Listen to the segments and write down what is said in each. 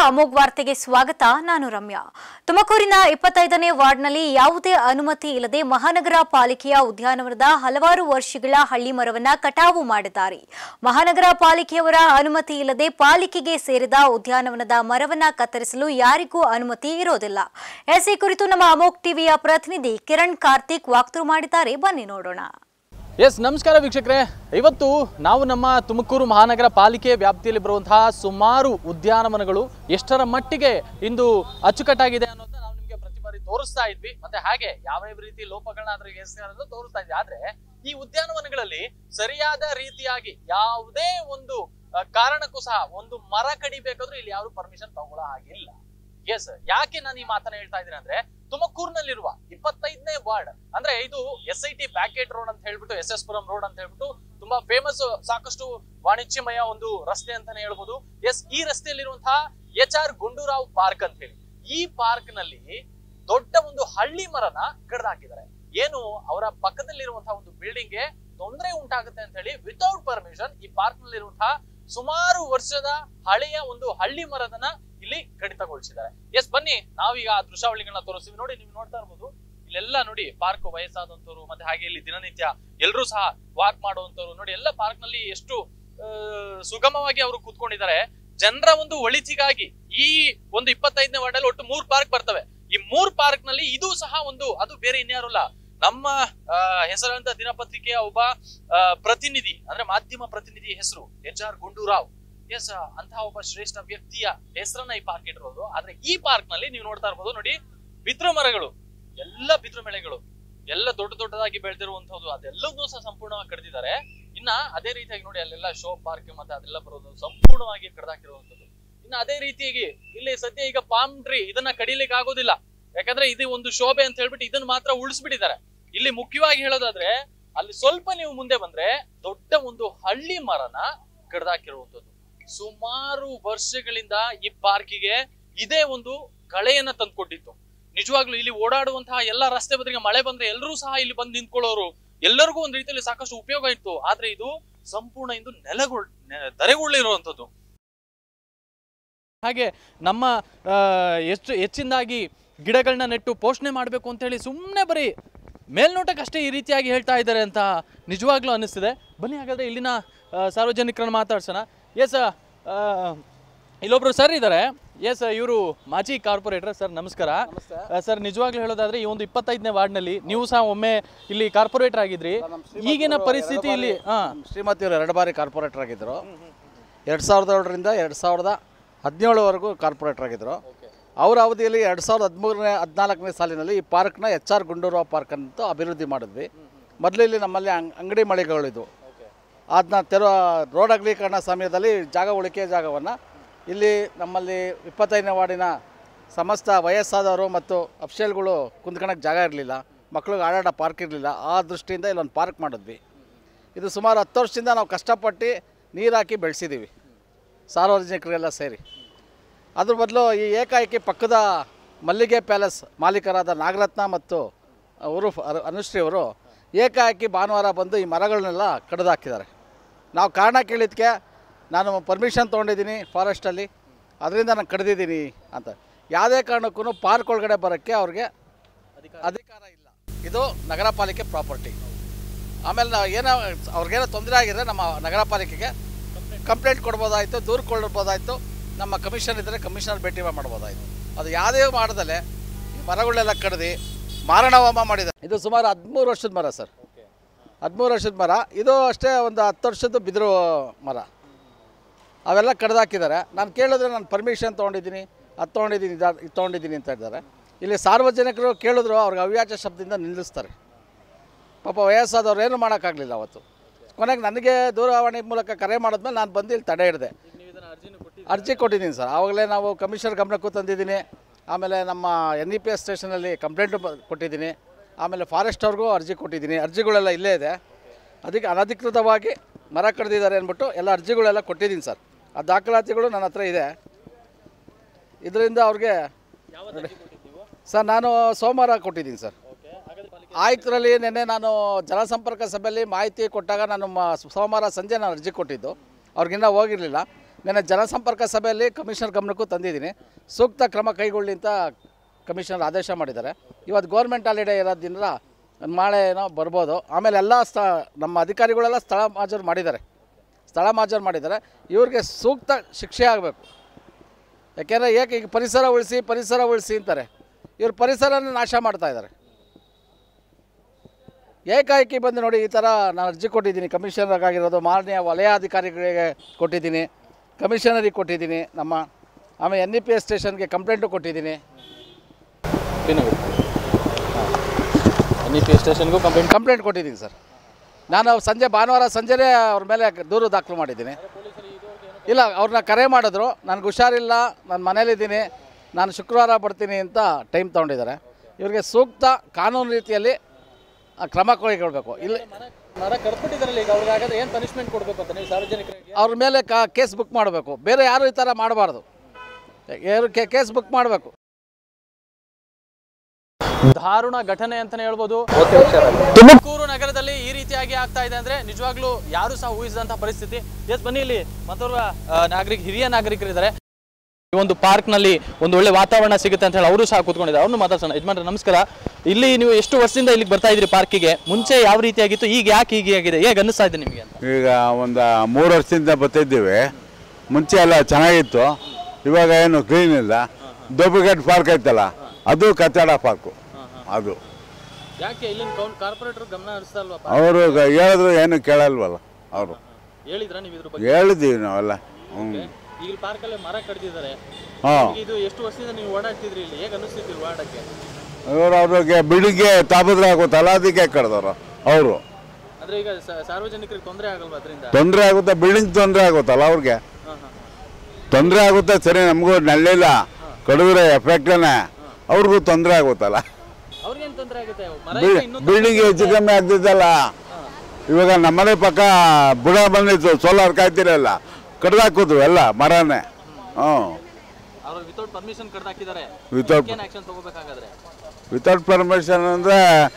ಅಮೋಘ್ ವಾರ್ತೆಗೆ ಸ್ವಾಗತ ನಾನು ರಮ್ಯಾ ತುಮಕೂರಿನ ಇಪ್ಪತ್ತೈದನೇ ವಾರ್ಡ್ನಲ್ಲಿ ಯಾವುದೇ ಅನುಮತಿ ಇಲ್ಲದೆ ಮಹಾನಗರ ಪಾಲಿಕೆಯ ಉದ್ಯಾನವನದ ಹಲವಾರು ವರ್ಷಗಳ ಹಳ್ಳಿ ಮರವನ್ನ ಕಟಾವು ಮಾಡಿದ್ದಾರೆ ಮಹಾನಗರ ಪಾಲಿಕೆಯವರ ಅನುಮತಿ ಇಲ್ಲದೆ ಪಾಲಿಕೆಗೆ ಸೇರಿದ ಉದ್ಯಾನವನದ ಮರವನ್ನ ಕತ್ತರಿಸಲು ಯಾರಿಗೂ ಅನುಮತಿ ಇರೋದಿಲ್ಲ ಎಸ್ ಈ ಕುರಿತು ನಮ್ಮ ಅಮೋಘ್ ಟಿವಿಯ ಪ್ರತಿನಿಧಿ ಕಿರಣ್ ಕಾರ್ತಿಕ್ ವಾಕ್ತರು ಮಾಡಿದ್ದಾರೆ ಬನ್ನಿ ನೋಡೋಣ ಎಸ್ ನಮಸ್ಕಾರ ವೀಕ್ಷಕರೇ ಇವತ್ತು ನಾವು ನಮ್ಮ ತುಮಕೂರು ಮಹಾನಗರ ಪಾಲಿಕೆ ವ್ಯಾಪ್ತಿಯಲ್ಲಿ ಬರುವಂತಹ ಸುಮಾರು ಉದ್ಯಾನವನಗಳು ಎಷ್ಟರ ಮಟ್ಟಿಗೆ ಇಂದು ಅಚ್ಚುಕಟ್ಟಾಗಿದೆ ಅನ್ನೋದನ್ನ ನಾವು ನಿಮಗೆ ಪ್ರತಿ ಬಾರಿ ತೋರಿಸ್ತಾ ಇದ್ವಿ ಮತ್ತೆ ಹಾಗೆ ಯಾವ ಯಾವ ರೀತಿ ಲೋಪಗಳನ್ನ ಅದ್ರ ಎಸೆಯೋದು ತೋರಿಸ್ತಾ ಇದ್ವಿ ಆದ್ರೆ ಈ ಉದ್ಯಾನವನಗಳಲ್ಲಿ ಸರಿಯಾದ ರೀತಿಯಾಗಿ ಯಾವುದೇ ಒಂದು ಆ, ಕಾರಣಕ್ಕೂ ಸಹ ಒಂದು ಮರ ಕಡಿಬೇಕಾದ್ರೂ ಇಲ್ಲಿ ಯಾರು ಪರ್ಮಿಷನ್ ತಗೊಳ್ಳೋ ಹಾಗಿಲ್ಲ ಎಸ್ ಯಾಕೆ ನಾನು ಈ ಮಾತನ್ನ ಹೇಳ್ತಾ ಇದ್ದೀನಿ ಅಂದ್ರೆ ತುಮಕೂರಿನಲ್ಲಿರುವ ಇಪ್ಪತ್ತೈದನೇ ವಾರ್ಡ್ ಅಂದ್ರೆ ಇದು S I T back gate road ಅಂತ ಹೇಳ್ಬಿಟ್ಟು ಎಸ್ ಎಸ್ ಪುರಂ ರೋಡ್ ಅಂತ ಹೇಳ್ಬಿಟ್ಟು ತುಂಬಾ ಫೇಮಸ್ ಸಾಕಷ್ಟು ವಾಣಿಜ್ಯಮಯ ಒಂದು ರಸ್ತೆ ಅಂತಾನೆ ಹೇಳ್ಬೋದು ಎಸ್ ಈ ರಸ್ತೆಯಲ್ಲಿರುವಂತಹ ಎಚ್ ಆರ್ ಗುಂಡೂರಾವ್ ಪಾರ್ಕ್ ಅಂತ ಹೇಳಿ ಈ ಪಾರ್ಕ್ ನಲ್ಲಿ ದೊಡ್ಡ ಒಂದು ಹಳ್ಳಿ ಮರನ ಕಡ್ದಾಕಿದ್ದಾರೆ ಏನು ಅವರ ಪಕ್ಕದಲ್ಲಿರುವಂತಹ ಒಂದು ಬಿಲ್ಡಿಂಗ್ ಗೆ ತೊಂದರೆ ಉಂಟಾಗುತ್ತೆ ಅಂತ ಹೇಳಿ ವಿತೌಟ್ ಪರ್ಮಿಷನ್ ಈ ಪಾರ್ಕ್ ನಲ್ಲಿರುವಂತಹ ಸುಮಾರು ವರ್ಷದ ಹಳೆಯ ಒಂದು ಹಳ್ಳಿ ಮರದನ್ನ ಇಲ್ಲಿ ಕಡಿತಗೊಳಿಸಿದ್ದಾರೆ ಎಸ್ ಬನ್ನಿ ನಾವೀಗ ಆ ದೃಶ್ಯಾವಳಿಗಳನ್ನ ತೋರಿಸ್ತೀವಿ ನೋಡಿ ನೀವು ನೋಡ್ತಾ ಇರ್ಬೋದು ಇಲ್ಲೆಲ್ಲ ನೋಡಿ ಪಾರ್ಕ್ ವಯಸ್ಸಾದಂತವ್ರು ಮತ್ತೆ ಹಾಗೆ ಇಲ್ಲಿ ದಿನನಿತ್ಯ ಎಲ್ಲರೂ ಸಹ ವಾಕ್ ಮಾಡುವಂತವ್ರು ನೋಡಿ ಎಲ್ಲ ಪಾರ್ಕ್ ನಲ್ಲಿ ಎಷ್ಟು ಆ, ಸುಗಮವಾಗಿ ಅವರು ಕೂತ್ಕೊಂಡಿದ್ದಾರೆ ಜನರ ಒಂದು ಒಳಿತಿಗಾಗಿ ಈ ಒಂದು ಇಪ್ಪತ್ತೈದನೇ ವಾರ್ಡ್ ಅಲ್ಲಿ ಒಟ್ಟು ಮೂರ್ ಪಾರ್ಕ್ ಬರ್ತವೆ ಈ ಮೂರ್ ಪಾರ್ಕ್ ನಲ್ಲಿ ಇದು ಸಹ ಒಂದು ಅದು ಬೇರೆ ಇನ್ಯಾರಲ್ಲ ನಮ್ಮ ಆ, ಹೆಸರಾಂತ ದಿನಪತ್ರಿಕೆಯ ಒಬ್ಬ ಆ, ಪ್ರತಿನಿಧಿ ಅಂದ್ರೆ ಮಾಧ್ಯಮ ಪ್ರತಿನಿಧಿ ಹೆಸರು ಎಚ್ ಆರ್ ಗುಂಡೂರಾವ್ ಎಸ್ ಅಂತಹ ಒಬ್ಬ ಶ್ರೇಷ್ಠ ವ್ಯಕ್ತಿಯ ಹೆಸರನ್ನ ಈ ಪಾರ್ಕ್ ಇಟ್ಟಿರೋದು ಆದ್ರೆ ಈ ಪಾರ್ಕ್ ನಲ್ಲಿ ನೀವು ನೋಡ್ತಾ ಇರ್ಬೋದು ನೋಡಿ ಬಿದ್ರು ಮರಗಳು ಎಲ್ಲ ಬಿದ್ರು ಬೆಳೆಗಳು ಎಲ್ಲ ದೊಡ್ಡ ದೊಡ್ಡದಾಗಿ ಬೆಳೆದಿರುವಂತದ್ದು ಅದೆಲ್ಲವನ್ನೂ ಸಹ ಸಂಪೂರ್ಣವಾಗಿ ಕಡ್ದಿದ್ದಾರೆ ಇನ್ನ ಅದೇ ರೀತಿಯಾಗಿ ನೋಡಿ ಅಲ್ಲೆಲ್ಲ ಶೋ ಪಾರ್ಕ್ ಮತ್ತೆ ಅದೆಲ್ಲ ಬರೋದು ಸಂಪೂರ್ಣವಾಗಿ ಕಡ್ದಾಕಿರುವಂತದ್ದು ಇನ್ನ ಅದೇ ರೀತಿಯಾಗಿ ಇಲ್ಲಿ ಸದ್ಯ ಈಗ ಪಾಮ್ ಟ್ರೀ ಇದನ್ನ ಕಡಿಲಿಕ್ಕೆ ಆಗೋದಿಲ್ಲ ಯಾಕಂದ್ರೆ ಇದು ಒಂದು ಶೋಭೆ ಅಂತ ಹೇಳ್ಬಿಟ್ಟು ಇದನ್ನ ಮಾತ್ರ ಉಳಿಸ್ಬಿಟ್ಟಿದ್ದಾರೆ ಇಲ್ಲಿ ಮುಖ್ಯವಾಗಿ ಹೇಳೋದಾದ್ರೆ ಅಲ್ಲಿ ಸ್ವಲ್ಪ ನೀವು ಮುಂದೆ ಬಂದ್ರೆ ದೊಡ್ಡ ಒಂದು ಹಳ್ಳಿ ಮರನ ಕಡ್ದಾಕಿರುವಂತದ್ದು ಸುಮಾರು ವರ್ಷಗಳಿಂದ ಈ ಪಾರ್ಕಿಗೆ ಇದೇ ಒಂದು ಕಳೆಯನ್ನ ತಂದ್ಕೊಟ್ಟಿತ್ತು ನಿಜವಾಗ್ಲೂ ಇಲ್ಲಿ ಓಡಾಡುವಂತಹ ಎಲ್ಲ ರಸ್ತೆ ಬದಿಗೆ ಮಳೆ ಬಂದ್ರೆ ಎಲ್ಲರೂ ಸಹ ಇಲ್ಲಿ ಬಂದು ನಿಂತ್ಕೊಳ್ಳೋರು ಎಲ್ಲರಿಗೂ ಒಂದು ರೀತಿಯಲ್ಲಿ ಸಾಕಷ್ಟು ಉಪಯೋಗ ಇತ್ತು ಆದ್ರೆ ಇದು ಸಂಪೂರ್ಣ ಇಂದು ನೆಲಗೊಳ್ ನೆ- ಧರೆಗುಳ್ಳಿರುವಂತದ್ದು ಹಾಗೆ ನಮ್ಮ ಆ, ಹೆಚ್ಚು ಹೆಚ್ಚಿನದಾಗಿ ಗಿಡಗಳನ್ನ ನೆಟ್ಟು ಪೋಷಣೆ ಮಾಡಬೇಕು ಅಂತ ಹೇಳಿ ಸುಮ್ಮನೆ ಬರೀ ಮೇಲ್ನೋಟಕ್ಕಷ್ಟೇ ಈ ರೀತಿಯಾಗಿ ಹೇಳ್ತಾ ಇದ್ದಾರೆ ಅಂತ ನಿಜವಾಗ್ಲೂ ಅನ್ನಿಸ್ತಿದೆ ಬನ್ನಿ ಹಾಗಾದ್ರೆ ಇಲ್ಲಿನ ಆ, ಸಾರ್ವಜನಿಕರನ್ನ ಮಾತಾಡ್ಸೋಣ ಎಸ್ ಇಲ್ಲೊಬ್ರು ಸರ್ ಇದ್ದಾರೆ ಎಸ್ ಇವರು ಮಾಜಿ ಕಾರ್ಪೊರೇಟರ್ ಸರ್ ನಮಸ್ಕಾರ ಸರ್ ನಿಜವಾಗ್ಲೂ ಹೇಳೋದಾದ್ರೆ ಈ ಒಂದು ಇಪ್ಪತ್ತೈದನೇ ವಾರ್ಡ್ನಲ್ಲಿ ನೀವು ಸಹ ಒಮ್ಮೆ ಇಲ್ಲಿ ಕಾರ್ಪೊರೇಟರ್ ಆಗಿದ್ರಿ ಈಗಿನ ಪರಿಸ್ಥಿತಿ ಇಲ್ಲಿ ಹಾ ಶ್ರೀಮತಿಯವರು ಎರಡು ಬಾರಿ ಕಾರ್ಪೊರೇಟರ್ ಆಗಿದ್ದರು ಎರಡು ಸಾವಿರದ ಏಳರಿಂದ ಎರಡು ಸಾವಿರದ ಹದಿನೇಳವರೆಗೂ ಕಾರ್ಪೊರೇಟರ್ ಆಗಿದ್ದರು ಅವರ ಅವಧಿಯಲ್ಲಿ ಎರಡು ಸಾವಿರದ ಹದಿಮೂರನೇ ಹದಿನಾಲ್ಕನೇ ಸಾಲಿನಲ್ಲಿ ಈ ಪಾರ್ಕ್ನ ಎಚ್ ಆರ್ ಗುಂಡೂರಾವ್ ಪಾರ್ಕ್ ಅಂತ ಅಭಿವೃದ್ಧಿ ಮಾಡಿದ್ವಿ ಮೊದಲು ಇಲ್ಲಿ ನಮ್ಮಲ್ಲಿ ಅಂಗ್- ಅಂಗಡಿ ಮಳಿಗೆಗಳಿದ್ವು ಅದನ್ನ ತೆರ ರೋಡ್ ಅಗಲೀಕರಣ ಸಮಯದಲ್ಲಿ ಜಾಗ ಉಳಿಕೆ ಜಾಗವನ್ನು ಇಲ್ಲಿ ನಮ್ಮಲ್ಲಿ ಇಪ್ಪತ್ತೈದನೇ ವಾರ್ಡಿನ ಸಮಸ್ತ ವಯಸ್ಸಾದವರು ಮತ್ತು ಅಫ್ಷೇಲ್ಗಳು ಕುಂತ್ಕೊಳಕ್ಕೆ ಜಾಗ ಇರಲಿಲ್ಲ ಮಕ್ಳಿಗೆ ಆಡಾಡ ಪಾರ್ಕ್ ಇರಲಿಲ್ಲ ಆ ದೃಷ್ಟಿಯಿಂದ ಇಲ್ಲೊಂದು ಪಾರ್ಕ್ ಮಾಡಿದ್ವಿ ಇದು ಸುಮಾರು ಹತ್ತು ವರ್ಷದಿಂದ ನಾವು ಕಷ್ಟಪಟ್ಟು ನೀರು ಹಾಕಿ ಬೆಳೆಸಿದ್ದೀವಿ ಸಾರ್ವಜನಿಕರೆಲ್ಲ ಸೇರಿ ಅದ್ರ ಬದಲು ಈ ಏಕಾಏಕಿ ಪಕ್ಕದ ಮಲ್ಲಿಗೆ ಪ್ಯಾಲೇಸ್ ಮಾಲೀಕರಾದ ನಾಗರತ್ನ ಮತ್ತು ಅವರು ಅನುಶ್ರೀ ಅವರು ಏಕಾಏಕಿ ಭಾನುವಾರ ಬಂದು ಈ ಮರಗಳನ್ನೆಲ್ಲ ಕಡಿದಾಕಿದ್ದಾರೆ ನಾವು ಕಾರಣ ಕೇಳಿದ್ದಕ್ಕೆ ನಾನು ಪರ್ಮಿಷನ್ ತೊಗೊಂಡಿದ್ದೀನಿ ಫಾರೆಸ್ಟಲ್ಲಿ ಅದರಿಂದ ನಾನು ಕಡ್ದಿದ್ದೀನಿ ಅಂತ ಯಾವುದೇ ಕಾರಣಕ್ಕೂ ಪಾರ್ಕ್ ಒಳಗಡೆ ಬರೋಕ್ಕೆ ಅವ್ರಿಗೆ ಅಧಿಕಾರ ಇಲ್ಲ ಇದು ನಗರ ಪಾಲಿಕೆ ಪ್ರಾಪರ್ಟಿ ಆಮೇಲೆ ನಾವು ಏನೋ ಅವ್ರಿಗೇನೋ ತೊಂದರೆ ಆಗಿದ್ರೆ ನಮ್ಮ ನಗರ ಪಾಲಿಕೆಗೆ ಕಂಪ್ಲೇಂಟ್ ಕೊಡ್ಬೋದಾಯಿತು ದೂರು ಕೊಡ್ಬೋದಾಯಿತು ನಮ್ಮ ಕಮಿಷನ್ ಇದ್ದರೆ ಕಮಿಷನರ್ ಭೇಟಿ ಮಾಡ್ಬೋದಾಯಿತು ಅದು ಯಾವುದೇ ಮಾಡ್ದಲೆ ಈ ಮರಗಳನ್ನೆಲ್ಲ ಕಡ್ದು ಮಾರಣ ಹೋಮ ಮಾಡಿದೆ ಇದು ಸುಮಾರು ಹದಿಮೂರು ವರ್ಷದ ಮರ ಸರ್ ಹದಿಮೂರು ವರ್ಷದ ಮರ ಇದು ಅಷ್ಟೇ ಒಂದು ಹತ್ತು ವರ್ಷದ್ದು ಬಿದಿರು ಮರ ಅವೆಲ್ಲ ಕಡ್ದಾಕಿದ್ದಾರೆ ನಾನು ಕೇಳಿದ್ರೆ ನಾನು ಪರ್ಮಿಷನ್ ತೊಗೊಂಡಿದ್ದೀನಿ ಅದು ತೊಗೊಂಡಿದ್ದೀನಿ ಇದು ಇದು ತೊಗೊಂಡಿದ್ದೀನಿ ಅಂತ ಇದ್ದಾರೆ ಇಲ್ಲಿ ಸಾರ್ವಜನಿಕರು ಕೇಳಿದ್ರು ಅವ್ರಿಗೆ ಅವ್ಯಾಚ ಶಬ್ದದಿಂದ ನಿಲ್ಲಿಸ್ತಾರೆ ಪಾಪ ವಯಸ್ಸಾದವ್ರು ಏನು ಮಾಡೋಕ್ಕಾಗಲಿಲ್ಲ ಅವತ್ತು ಕೊನೆಗೆ ನನಗೆ ದೂರವಾಣಿ ಮೂಲಕ ಕರೆ ಮಾಡಿದ್ಮೇಲೆ ನಾನು ಬಂದು ಇಲ್ಲಿ ತಡೆ ಹಿಡಿದೆ ಅರ್ಜಿ ಕೊಟ್ಟಿದ್ದೀನಿ ಸರ್ ಆವಾಗಲೇ ನಾವು ಕಮಿಷನರ್ ಗಮನಕ್ಕೂ ತಂದಿದ್ದೀನಿ ಆಮೇಲೆ ನಮ್ಮ ಎನ್ ಇ ಪಿ ಎಸ್ ಸ್ಟೇಷನಲ್ಲಿ ಕಂಪ್ಲೇಂಟು ಕೊಟ್ಟಿದ್ದೀನಿ ಆಮೇಲೆ ಫಾರೆಸ್ಟ್ ಅವ್ರಿಗೂ ಅರ್ಜಿ ಕೊಟ್ಟಿದ್ದೀನಿ ಅರ್ಜಿಗಳೆಲ್ಲ ಇಲ್ಲೇ ಇದೆ ಅದಕ್ಕೆ ಅನಧಿಕೃತವಾಗಿ ಮರ ಕಡ್ದಿದ್ದಾರೆ ಅಂದ್ಬಿಟ್ಟು ಎಲ್ಲ ಅರ್ಜಿಗಳೆಲ್ಲ ಕೊಟ್ಟಿದ್ದೀನಿ ಸರ್ ಆ ದಾಖಲಾತಿಗಳು ನನ್ನ ಹತ್ರ ಇದೆ ಇದರಿಂದ ಅವ್ರಿಗೆ ಸರ್ ನಾನು ಸೋಮವಾರ ಕೊಟ್ಟಿದ್ದೀನಿ ಸರ್ ಆಯುಕ್ತರಲ್ಲಿ ನಿನ್ನೆ ನಾನು ಜನಸಂಪರ್ಕ ಸಭೆಯಲ್ಲಿ ಮಾಹಿತಿ ಕೊಟ್ಟಾಗ ನಾನು ಮ- ಸೋಮವಾರ ಸಂಜೆ ನಾನು ಅರ್ಜಿ ಕೊಟ್ಟಿದ್ದು ಅವ್ರಿಗಿನ್ನ ಹೋಗಿರಲಿಲ್ಲ ನನ್ನ ಜನಸಂಪರ್ಕ ಸಭೆಯಲ್ಲಿ ಕಮಿಷನರ್ ಗಮನಕ್ಕೂ ತಂದಿದ್ದೀನಿ ಸೂಕ್ತ ಕ್ರಮ ಕೈಗೊಳ್ಳಿ ಅಂತ ಕಮಿಷನರ್ ಆದೇಶ ಮಾಡಿದ್ದಾರೆ ಇವತ್ತು ಗೌರ್ಮೆಂಟ್ ಹಾಲಿಡೇ ಇರೋದ್ರಿಂದ ನಾಳೆ ಏನೋ ಬರ್ಬೋದು ಆಮೇಲೆ ಎಲ್ಲ ಸ್ಥ ನಮ್ಮ ಅಧಿಕಾರಿಗಳೆಲ್ಲ ಸ್ಥಳ ಮಾಜೂರು ಮಾಡಿದ್ದಾರೆ ಸ್ಥಳ ಮಾಜೂರು ಮಾಡಿದ್ದಾರೆ ಇವ್ರಿಗೆ ಸೂಕ್ತ ಶಿಕ್ಷೆ ಆಗಬೇಕು ಯಾಕೆಂದರೆ ಏಕೆ ಈಗ ಪರಿಸರ ಉಳಿಸಿ ಪರಿಸರ ಉಳಿಸಿ ಅಂತಾರೆ ಇವ್ರು ಪರಿಸರನ ನಾಶ ಮಾಡ್ತಾ ಇದ್ದಾರೆ ಏಕಾಏಕಿ ಬಂದು ನೋಡಿ ಈ ಥರ ನಾನು ಅರ್ಜಿ ಕೊಟ್ಟಿದ್ದೀನಿ ಕಮಿಷನರ್ ಆಗಿರೋದು ಮಾನ್ಯ ವಲಯಾಧಿಕಾರಿಗಳಿಗೆ ಕೊಟ್ಟಿದ್ದೀನಿ ಕಮಿಷನರಿಗೆ ಕೊಟ್ಟಿದ್ದೀನಿ ನಮ್ಮ ಆಮೇಲೆ ಎನ್ ಇ ಪಿ ಎಸ್ ಸ್ಟೇಷನ್ಗೆ ಕಂಪ್ಲೇಂಟು ಕೊಟ್ಟಿದ್ದೀನಿ ಎನ್ ಇ ಪಿ ಸ್ಟೇಷನ್ಗೂ ಕಂಪ್ಲೇಂಟ್ ಕಂಪ್ಲೇಂಟ್ ಕೊಟ್ಟಿದ್ದೀನಿ ಸರ್ ನಾನು ಸಂಜೆ ಭಾನುವಾರ ಸಂಜೆನೇ ಅವ್ರ ಮೇಲೆ ದೂರು ದಾಖಲು ಮಾಡಿದ್ದೀನಿ ಇಲ್ಲ ಅವ್ರನ್ನ ಕರೆ ಮಾಡಿದ್ರು ನನಗೆ ಹುಷಾರಿಲ್ಲ ನಾನು ಮನೇಲಿದ್ದೀನಿ ನಾನು ಶುಕ್ರವಾರ ಬರ್ತೀನಿ ಅಂತ ಟೈಮ್ ತೊಗೊಂಡಿದ್ದಾರೆ ಇವ್ರಿಗೆ ಸೂಕ್ತ ಕಾನೂನು ರೀತಿಯಲ್ಲಿ ಆ, ಕ್ರಮ ಕೈಗೊಳ್ಬೇಕು ಇಲ್ಲ ಮರ ಕಡ್ಬಿಟ್ಟಿದಾರಲ್ಲ ಈಗ ಅವ್ರಿಗೆ ಹಾಗಾದ್ರೆ ಏನು ಪನಿಷ್ಮೆಂಟ್ ಕೊಡಬೇಕು ಅಂತ ನೀವು ಸಾರ್ವಜನಿಕರಿಗೆ ಅವ್ರ ಮೇಲೆ ಕಾ ಕೇಸ್ ಬುಕ್ ಮಾಡಬೇಕು ಬೇರೆ ಯಾರು ಈ ಥರ ಮಾಡಬಾರ್ದು ಯಾರು ಕೇಸ್ ಬುಕ್ ಮಾಡಬೇಕು ದಾರುಣ ಘಟನೆ ಅಂತಾನೆ ಹೇಳ್ಬೋದು ತುಮಕೂರು ನಗರದಲ್ಲಿ ಈ ರೀತಿಯಾಗಿ ಆಗ್ತಾ ಇದೆ ಅಂದ್ರೆ ನಿಜವಾಗ್ಲೂ ಯಾರು ಸಹ ಊಹಿಸಿದಂತಹ ಪರಿಸ್ಥಿತಿ ಎಸ್ ಬನ್ನಿ ಇಲ್ಲಿ ಮತ್ತೋರ್ವ ಆ, ನಾಗರಿಕ ಹಿರಿಯ ನಾಗರಿಕರಿದ್ದಾರೆ ಈ ಒಂದು ಪಾರ್ಕ್ ನಲ್ಲಿ ಒಂದು ಒಳ್ಳೆ ವಾತಾವರಣ ಸಿಗುತ್ತೆ ಅಂತ ಹೇಳಿ ಅವರು ಸಹ ಕೂತ್ಕೊಂಡಿದ್ದಾರೆ ಅವ್ರನ್ನು ಮಾತಾಡ್ಸೋಣ ಯಜಮಾನ್ರೆ ನಮಸ್ಕಾರ ಇಲ್ಲಿ ನೀವು ಎಷ್ಟು ವರ್ಷದಿಂದ ಇಲ್ಲಿಗೆ ಬರ್ತಾ ಇದ್ರಿ ಪಾರ್ಕಿಗೆ ಮುಂಚೆ ಯಾವ ರೀತಿಯಾಗಿತ್ತು ಈಗ ಯಾಕೆ ಹೀಗೆ ಆಗಿದೆ ಹೇಗೆ ಅನ್ನಿಸ್ತಾ ಇದೆ ನಿಮಗೆ ಅಂತ ಈಗ ಒಂದು ಮೂರು ವರ್ಷದಿಂದ ಬರ್ತಿದ್ದೀವಿ ಮುಂಚೆ ಎಲ್ಲ ಚೆನ್ನಾಗಿತ್ತು ಇವಾಗ ಏನು ಕ್ಲೀನ್ ಇಲ್ಲ ದೋಬಿಘಾಟ್ ಪಾರ್ಕ್ ಐತಲ್ಲ ಅದು ಕಚ್ಚಡ ಪಾರ್ಕು ಅದು ಯಾಕೆ ಇಲ್ಲಿನ ಕಾರ್ಪೊರೇಟರ್ ಗಮನ ಹರಿಸ್ತಾ ಅಲ್ವಾ ಅವರು ಹೇಳಿದ್ರು ಏನು ಕೇಳಲ್ವಲ್ಲ ಅವರು ಹೇಳಿದ್ರ ನೀವು ಇದ್ರ ಹೇಳಿದ್ದೀವಿ ನಾವೆಲ್ಲ ಹ್ಞೂ ಈಗ ಪಾರ್ಕ್ ಅಲ್ಲಿ ಮರ ಕಡ್ದಿದ್ದಾರೆ ಹಾಂ ಇದು ಎಷ್ಟು ವರ್ಷದಿಂದ ನೀವು ಓಡಾಡ್ತಿದ್ರಿ ಇಲ್ಲಿ ಹೇಗೆ ಅನಿಸ್ತಿದ್ರಿ ಓಡಾಡಕ್ಕೆ ಇವರು ಅವ್ರಿಗೆ ಬಿಲ್ಡಿಂಗ್ಗೆ ತಾಪತ್ರ ಆಗುತ್ತಲ್ಲ ಅದಕ್ಕೆ ಕಡ್ದವ್ರು ಅವರು ಅಂದ್ರೆ ಈಗ ಸ- ಸಾರ್ವಜನಿಕರಿಗೆ ತೊಂದರೆ ಆಗಲ್ವಾ ಅದರಿಂದ ತೊಂದರೆ ಆಗುತ್ತೆ ಬಿಲ್ಡಿಂಗ್ ತೊಂದರೆ ಆಗುತ್ತಲ್ಲ ಅವ್ರಿಗೆ ತೊಂದರೆ ಆಗುತ್ತೆ ಸರಿ ನಮಗೂ ನಲ್ಲಿಲ್ಲ ಕಡಿದ್ರೆ ಎಫೆಕ್ಟನೇ ಅವ್ರಿಗೂ ತೊಂದರೆ ಆಗುತ್ತಲ್ಲ ಅವ್ರಿಗೇನ್ ತೊಂದರೆ ಆಗುತ್ತೆ ಮರ ಈಗ ಇನ್ನೂ ಬಿಲ್ಡಿಂಗ್ ಹೆಚ್ಚು ಕಮ್ಮಿ ಆಗ್ತಿದ್ದಲ್ಲ ಇವಾಗ ನಮ್ಮನೆ ಪಕ್ಕ ಬುಡ ಬಂದಿತ್ತು ಸೋಲಾರ್ ಕಾಯ್ತಿರಲ್ಲ ಕಡ್ದಾಕಿದ್ರು ಎಲ್ಲ ಮರನೇ ಹ್ಞೂ ಅವ್ರು ವಿತೌಟ್ ಪರ್ಮಿಷನ್ ಕಡ್ದು ಹಾಕಿದ್ದಾರೆ ವಿತೌಟ್ ಏನ್ ಆಕ್ಷನ್ ತಗೋಬೇಕಾಗಾದ್ರೆ ವಿತೌಟ್ ಪರ್ಮಿಷನ್ ಅಂದರೆ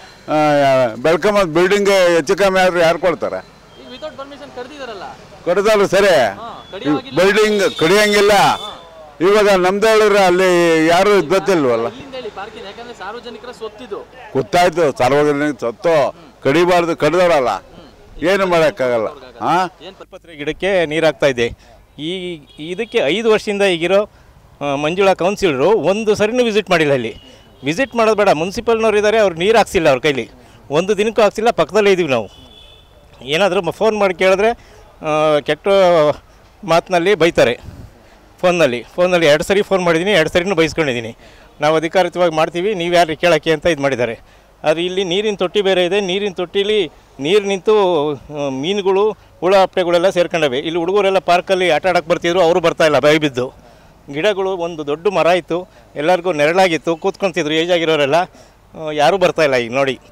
ಬೆಳ್ಕೊಂಬಂದು ಬಿಲ್ಡಿಂಗ್ ಹೆಚ್ಚು ಕಮ್ಮಿ ಆದ್ರೆ ಯಾರು ಕೊಡ್ತಾರೆ ಈಗ ವಿತೌಟ್ ಪರ್ಮಿಷನ್ ಕಡ್ದಿದಾರಲ್ಲ ಕಡ್ದವ್ರು ಸರಿ ಹಾ ಕಡಿಯೋವಾಗಿಲ್ಲ ಬಿಲ್ಡಿಂಗ್ ಕಡಿಯಂಗಿಲ್ಲ ಇವಾಗ ನಮ್ದು ಹೇಳಿದ್ರೆ ಅಲ್ಲಿ ಯಾರು ಗೊತ್ತಿಲ್ವಲ್ಲ ಇಲ್ಲಿಂದ ಹೇಳಿ ಪಾರ್ಕಿಂಗ್ ಯಾಕಂದ್ರೆ ಸಾರ್ವಜನಿಕರ ಸ್ವತ್ತಿದು ಗೊತ್ತಾಯ್ತು ಸಾರ್ವಜನಿಕ ಸತ್ತು ಕಡಿಬಾರ್ದು ಕಡ್ದವ್ರಲ್ಲ ಏನು ಮಾಡೋಕ್ಕಾಗಲ್ಲ ಹಾಂ ಏನ್ ಪ- ಆಸ್ಪತ್ರೆ ಗಿಡಕ್ಕೆ ನೀರಾಗ್ತಾ ಇದೆ ಈ ಇದಕ್ಕೆ ಐದು ವರ್ಷದಿಂದ ಈಗಿರೋ ಆ, ಮಂಜುಳಾ ಕೌನ್ಸಿಲರು ಒಂದು ಸರಿನೂ ವಿಸಿಟ್ ಮಾಡಿಲ್ಲ ಇಲ್ಲಿ ವಿಸಿಟ್ ಮಾಡೋದು ಬೇಡ ಮುನ್ಸಿಪಲ್ನವ್ರು ಇದ್ದಾರೆ ಅವ್ರು ನೀರು ಹಾಕ್ಸಿಲ್ಲ ಅವ್ರ ಕೈಲಿ ಒಂದು ದಿನಕ್ಕೂ ಹಾಕ್ಸಿಲ್ಲ ಪಕ್ಕದಲ್ಲೇ ಇದ್ದೀವಿ ನಾವು ಏನಾದರೂ ಫೋನ್ ಮಾಡಿ ಕೇಳಿದ್ರೆ ಆ, ಕೆಟ್ಟ ಮಾತಿನಲ್ಲಿ ಬೈತಾರೆ ಫೋನ್ನಲ್ಲಿ ಫೋನಲ್ಲಿ ಎರಡು ಸರಿ ಫೋನ್ ಮಾಡಿದ್ದೀನಿ ಎರಡು ಸರಿನೂ ಬೈಸ್ಕೊಂಡಿದ್ದೀನಿ ನಾವು ಅಧಿಕಾರಿತವಾಗಿ ಮಾಡ್ತೀವಿ ನೀವು ಯಾರು ಕೇಳೋಕ್ಕೆ ಅಂತ ಇದು ಮಾಡಿದ್ದಾರೆ ಆದರೆ ಇಲ್ಲಿ ನೀರಿನ ತೊಟ್ಟಿ ಬೇರೆ ಇದೆ ನೀರಿನ ತೊಟ್ಟಿಲಿ ನೀರು ನಿಂತು ಆ, ಮೀನುಗಳು ಹುಳ ಹಪ್ಪೆಗಳೆಲ್ಲ ಸೇರ್ಕೊಂಡವೆ ಇಲ್ಲಿ ಹುಡುಗರೆಲ್ಲ ಪಾರ್ಕಲ್ಲಿ ಆಟ ಆಡೋಕ್ಕೆ ಬರ್ತಿದ್ರು ಅವರು ಬರ್ತಾ ಇಲ್ಲ ಭಯ ಬಿದ್ದು ಗಿಡಗಳು ಒಂದು ದೊಡ್ಡ ಮರ ಇತ್ತು ಎಲ್ಲರಿಗೂ ನೆರಳಾಗಿತ್ತು ಕೂತ್ಕೊಂತಿದ್ರು ಏಜ್ ಆಗಿರೋರೆಲ್ಲ ಆ, ಯಾರೂ ಬರ್ತಾ ಇಲ್ಲ ಈಗ ನೋಡಿ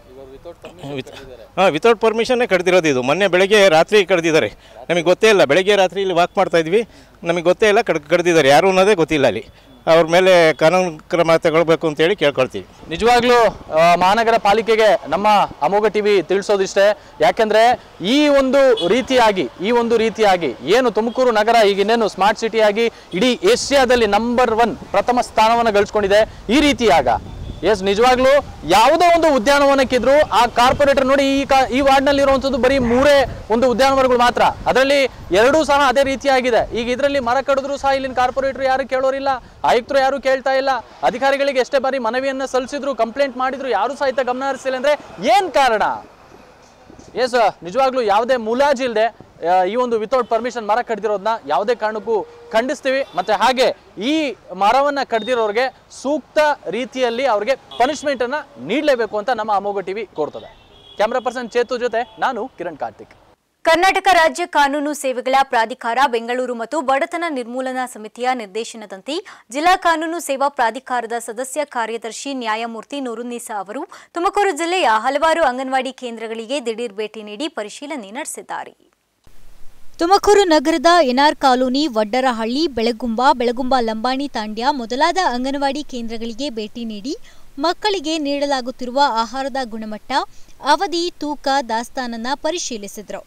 ಹಾಂ ವಿತೌಟ್ ಪರ್ಮಿಷನ್ನೇ ಕಡ್ದಿರೋದು ಇದು ಮೊನ್ನೆ ಬೆಳಗ್ಗೆ ರಾತ್ರಿ ಕಡ್ದಿದ್ದಾರೆ ನಮಗೆ ಗೊತ್ತೇ ಇಲ್ಲ ಬೆಳಗ್ಗೆ ರಾತ್ರಿ ಇಲ್ಲಿ ವಾಕ್ ಮಾಡ್ತಾ ಇದ್ವಿ ನಮಗೆ ಗೊತ್ತೇ ಇಲ್ಲ ಕಡ್ ಕಡ್ದಿದ್ದಾರೆ ಯಾರು ಅನ್ನೋದೇ ಗೊತ್ತಿಲ್ಲ ಅಲ್ಲಿ ಅವ್ರ ಮೇಲೆ ಕಾನೂನು ಕ್ರಮ ತಗೊಳ್ಬೇಕು ಅಂತೇಳಿ ಕೇಳ್ಕೊಳ್ತೀವಿ ನಿಜವಾಗ್ಲೂ ಆ, ಮಹಾನಗರ ಪಾಲಿಕೆಗೆ ನಮ್ಮ ಅಮೋಘ ಟಿವಿ ತಿಳಿಸೋದಿಷ್ಟೇ ಯಾಕೆಂದ್ರೆ ಈ ಒಂದು ರೀತಿಯಾಗಿ ಈ ಒಂದು ರೀತಿಯಾಗಿ ಏನು ತುಮಕೂರು ನಗರ ಈಗ ಇನ್ನೇನು ಸ್ಮಾರ್ಟ್ ಸಿಟಿಯಾಗಿ ಇಡೀ ಏಷ್ಯಾದಲ್ಲಿ ನಂಬರ್ ಒನ್ ಪ್ರಥಮ ಸ್ಥಾನವನ್ನು ಗಳಿಸ್ಕೊಂಡಿದೆ ಈ ರೀತಿಯಾಗ ಎಸ್ ನಿಜವಾಗ್ಲೂ ಯಾವುದೇ ಒಂದು ಉದ್ಯಾನವನಕ್ಕಿದ್ರು ಆ ಕಾರ್ಪೊರೇಟರ್ ನೋಡಿ ಈ ಕಾ ಈ ವಾರ್ಡ್ನಲ್ಲಿ ಇರುವಂಥದ್ದು ಬರೀ ಮೂರೇ ಒಂದು ಉದ್ಯಾನವನಗಳು ಮಾತ್ರ ಅದರಲ್ಲಿ ಎರಡೂ ಸಹ ಅದೇ ರೀತಿಯಾಗಿದೆ ಈಗ ಇದರಲ್ಲಿ ಮರ ಕಡಿದ್ರು ಸಹ ಇಲ್ಲಿನ ಕಾರ್ಪೊರೇಟರ್ ಯಾರು ಕೇಳೋರಿಲ್ಲ ಆಯುಕ್ತರು ಯಾರು ಕೇಳ್ತಾ ಇಲ್ಲ ಅಧಿಕಾರಿಗಳಿಗೆ ಎಷ್ಟೇ ಬಾರಿ ಮನವಿಯನ್ನ ಸಲ್ಲಿಸಿದ್ರು ಕಂಪ್ಲೇಂಟ್ ಮಾಡಿದ್ರು ಯಾರು ಸಹಿತ ಗಮನ ಹರಿಸಿಲ್ಲ ಅಂದ್ರೆ ಏನ್ ಕಾರಣ ಎಸ್ ನಿಜವಾಗ್ಲೂ ಯಾವುದೇ ಮುಲಾಜಿಲ್ದೆ ಆ, ಈ ಒಂದು ವಿತೌಟ್ ಪರ್ಮಿಷನ್ ಮರ ಕಡ್ದಿರೋದನ್ನ ಯಾವುದೇ ಕಾರಣಕ್ಕೂ ಖಂಡಿಸ್ತೀವಿ ಮತ್ತೆ ಹಾಗೆ ಈ ಮರವನ್ನ ಕಡ್ದಿರೋರಿಗೆ ಸೂಕ್ತ ರೀತಿಯಲ್ಲಿ ಅವ್ರಿಗೆ ಪನಿಷ್ಮೆಂಟ್ ಅನ್ನ ನೀಡಲೇಬೇಕು ಅಂತ ನಮ್ಮ ಅಮೋಘ ಟಿವಿ ಕೋರ್ತದೆ ಕ್ಯಾಮ್ರಾ ಪರ್ಸನ್ ಚೇತು ಜೊತೆ ನಾನು ಕಿರಣ್ ಕಾರ್ತಿಕ್ ಕರ್ನಾಟಕ ರಾಜ್ಯ ಕಾನೂನು ಸೇವೆಗಳ ಪ್ರಾಧಿಕಾರ ಬೆಂಗಳೂರು ಮತ್ತು ಬಡತನ ನಿರ್ಮೂಲನಾ ಸಮಿತಿಯ ನಿರ್ದೇಶನದಂತೆ ಜಿಲ್ಲಾ ಕಾನೂನು ಸೇವಾ ಪ್ರಾಧಿಕಾರದ ಸದಸ್ಯ ಕಾರ್ಯದರ್ಶಿ ನ್ಯಾಯಮೂರ್ತಿ ನೂರುನ್ನೀಸಾ ಅವರು ತುಮಕೂರು ಜಿಲ್ಲೆಯ ಹಲವಾರು ಅಂಗನವಾಡಿ ಕೇಂದ್ರಗಳಿಗೆ ದಿಢೀರ್ ಭೇಟಿ ನೀಡಿ ಪರಿಶೀಲನೆ ನಡೆಸಿದ್ದಾರೆ ತುಮಕೂರು ನಗರದ ಎನ್ಆರ್ ಕಾಲೋನಿ ವಡ್ಡರಹಳ್ಳಿ ಬೆಳಗುಂಬ ಬೆಳಗುಂಬ ಲಂಬಾಣಿ ತಾಂಡ್ಯ ಮೊದಲಾದ ಅಂಗನವಾಡಿ ಕೇಂದ್ರಗಳಿಗೆ ಭೇಟಿ ನೀಡಿ ಮಕ್ಕಳಿಗೆ ನೀಡಲಾಗುತ್ತಿರುವ ಆಹಾರದ ಗುಣಮಟ್ಟ ಅವಧಿ ತೂಕ ದಾಸ್ತಾನನ್ನ ಪರಿಶೀಲಿಸಿದರು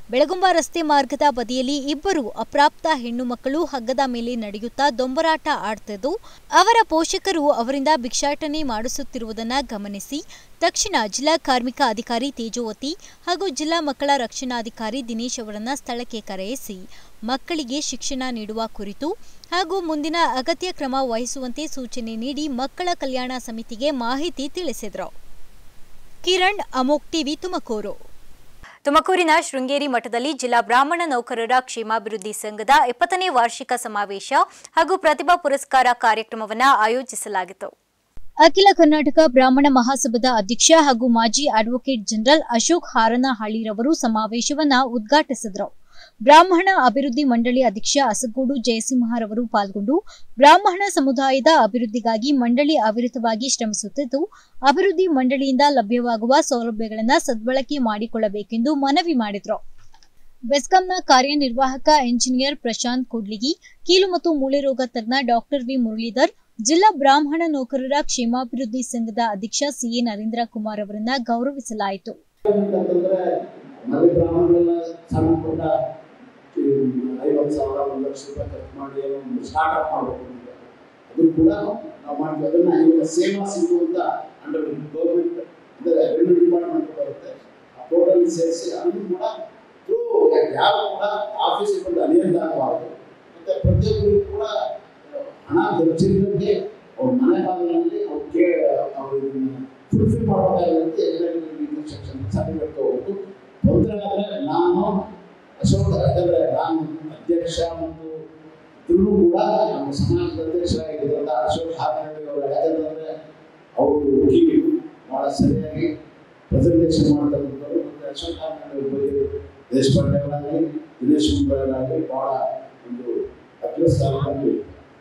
ಬೆಳಗುಂಬ ರಸ್ತೆ ಮಾರ್ಗದ ಬದಿಯಲ್ಲಿ ಇಬ್ಬರು ಅಪ್ರಾಪ್ತ ಹೆಣ್ಣು ಮಕ್ಕಳು ಹಗ್ಗದ ಮೇಲೆ ನಡೆಯುತ್ತಾ ದೊಂಬರಾಟ ಆಡ್ತಿದ್ದು ಅವರ ಪೋಷಕರು ಅವರಿಂದ ಭಿಕ್ಷಾಟನೆ ಮಾಡಿಸುತ್ತಿರುವುದನ್ನು ಗಮನಿಸಿ ತಕ್ಷಣ ಜಿಲ್ಲಾ ಕಾರ್ಮಿಕ ಅಧಿಕಾರಿ ತೇಜೋವತಿ ಹಾಗೂ ಜಿಲ್ಲಾ ಮಕ್ಕಳ ರಕ್ಷಣಾಧಿಕಾರಿ ದಿನೇಶ್ ಅವರನ್ನ ಸ್ಥಳಕ್ಕೆ ಕರೆಯಿಸಿ ಮಕ್ಕಳಿಗೆ ಶಿಕ್ಷಣ ನೀಡುವ ಕುರಿತು ಹಾಗೂ ಮುಂದಿನ ಅಗತ್ಯ ಕ್ರಮ ವಹಿಸುವಂತೆ ಸೂಚನೆ ನೀಡಿ ಮಕ್ಕಳ ಕಲ್ಯಾಣ ಸಮಿತಿಗೆ ಮಾಹಿತಿ ತಿಳಿಸಿದರು ಕಿರಣ್ ಅಮೋಕ್ ಟಿವಿ ತುಮಕೂರು ತುಮಕೂರಿನ ಶೃಂಗೇರಿ ಮಠದಲ್ಲಿ ಜಿಲ್ಲಾ ಬ್ರಾಹ್ಮಣ ನೌಕರರ ಕ್ಷೇಮಾಭಿವೃದ್ಧಿ ಸಂಘದ ಎಪ್ಪತ್ತನೇ ವಾರ್ಷಿಕ ಸಮಾವೇಶ ಹಾಗೂ ಪ್ರತಿಭಾ ಪುರಸ್ಕಾರ ಕಾರ್ಯಕ್ರಮವನ್ನು ಆಯೋಜಿಸಲಾಗಿತ್ತು ಅಖಿಲ ಕರ್ನಾಟಕ ಬ್ರಾಹ್ಮಣ ಮಹಾಸಭಾದ ಅಧ್ಯಕ್ಷ ಹಾಗೂ ಮಾಜಿ ಅಡ್ವೊಕೇಟ್ ಜನರಲ್ ಅಶೋಕ್ ಹಾರನಹಳ್ಳಿರವರು ಸಮಾವೇಶವನ್ನ ಉದ್ಘಾಟಿಸಿದರು ಬ್ರಾಹ್ಮಣ ಅಭಿವೃದ್ಧಿ ಮಂಡಳಿ ಅಧ್ಯಕ್ಷ ಅಸಗೂಡು ಜಯಸಿಂಹರವರು ಪಾಲ್ಗೊಂಡು ಬ್ರಾಹ್ಮಣ ಸಮುದಾಯದ ಅಭಿವೃದ್ಧಿಗಾಗಿ ಮಂಡಳಿ ಅವಿರತವಾಗಿ ಶ್ರಮಿಸುತ್ತಿದ್ದು ಅಭಿವೃದ್ಧಿ ಮಂಡಳಿಯಿಂದ ಲಭ್ಯವಾಗುವ ಸೌಲಭ್ಯಗಳನ್ನು ಸದ್ಬಳಕೆ ಮಾಡಿಕೊಳ್ಳಬೇಕೆಂದು ಮನವಿ ಮಾಡಿದರು ಬೆಸ್ಕಾಂನ ಕಾರ್ಯನಿರ್ವಾಹಕ ಎಂಜಿನಿಯರ್ ಪ್ರಶಾಂತ್ ಕೂಡ್ಲಿಗಿ ಕೀಲು ಮತ್ತು ಮೂಳೆ ರೋಗ ತಜ್ಞ ಡಾಕ್ಟರ್ ವಿ ಮುರಳೀಧರ್ ಜಿಲ್ಲಾ ಬ್ರಾಹ್ಮಣ ನೌಕರರ ಕ್ಷೇಮಾಭಿವೃದ್ಧಿ ಸಂಘದ ಅಧ್ಯಕ್ಷ ಸಿಎ ನರೇಂದ್ರ ಕುಮಾರ್ ಅವರನ್ನ ಗೌರವಿಸಲಾಯಿತು ಅಂತಂದ್ರೆ ಮನೆ ಬ್ರಾಹ್ಮಣರೆಲ್ಲ ಸಣ್ಣ ಪುಟ್ಟ ಐವತ್ತು ಸಾವಿರ ಒಂದು ಲಕ್ಷ ರೂಪಾಯಿ ಖರ್ಚು ಮಾಡಿ ಏನೋ ಒಂದು ಸ್ಟಾರ್ಟ್ಅಪ್ ಮಾಡಬೇಕು ಅಂತ. ಅದು ಕೂಡ ನಾವು ಮಾಡ್ತೀವಿ ಅದನ್ನ ಇವಾಗ ಸೇವಾ ಸಿಗುವಂತ ಅಂಡರ್ ಗೌರ್ಮೆಂಟ್ ಅಂದರೆ ರೆವಿನ್ಯೂ ಡಿಪಾರ್ಟ್ಮೆಂಟ್ ಬರುತ್ತೆ ಆ ಪೋರ್ಟಲ್ ಸೇರಿಸಿ ಅದನ್ನು ಕೂಡ ಥ್ರೂ ಯಾರು ಕೂಡ ಆಫೀಸಿಗೆ ಬಂದು ಅನಿಯಂತ ಆಗಬಾರ್ದು ಮತ್ತೆ ಪ್ರತಿಯೊಬ್ಬರಿಗೂ ಕೂಡ ಹಣ ಖರ್ಚಿಲ್ಲದೆ ಅವ್ರ ಮನೆ ಬಾಗಿಲಿನಲ್ಲಿ ಅವ್ರು ಕೇ ಅವರು ಇದನ್ನ ಫುಲ್ಫಿಲ್ ಮಾಡಬೇಕಾಗಿರುತ್ತೆ ಎಕ್ಸಾಕ್ಟ್ ಸೆಕ್ಷನ್ ಸರ್ಟಿಫಿಕೇಟ್ ತಗೋಬೇಕು ತೊಂದರೆ ಆದರೆ ನಾನು ಅಶೋಕ್ ಯಾಕಂದರೆ ನಾನು ಅಧ್ಯಕ್ಷ ಮತ್ತು ಇವರು ಕೂಡ ನಮ್ಮ ಸಮಾಜದ ಅಧ್ಯಕ್ಷರಾಗಿದ್ದರಿಂದ ಅಶೋಕ್ ಹಾರನಹಳ್ಳಿ ಅವರು ಯಾಕಂತಂದರೆ ಅವರು ಕಿವಿ ಭಾಳ ಸರಿಯಾಗಿ ಪ್ರೆಸೆಂಟೇಷನ್ ಮಾಡ್ತಕ್ಕಂಥವ್ರು ಮತ್ತು ಅಶೋಕ್ ಹಾರನಹಳ್ಳಿ ಅವ್ರ ಬಗ್ಗೆ ದೇಶಪಾಂಡೆ ಅವರಾಗಲಿ ದಿನೇಶ್ ಮುಂಬರಾಗಲಿ ಭಾಳ ಒಂದು ಅಗ್ರಸ್ಥಾನದಲ್ಲಿ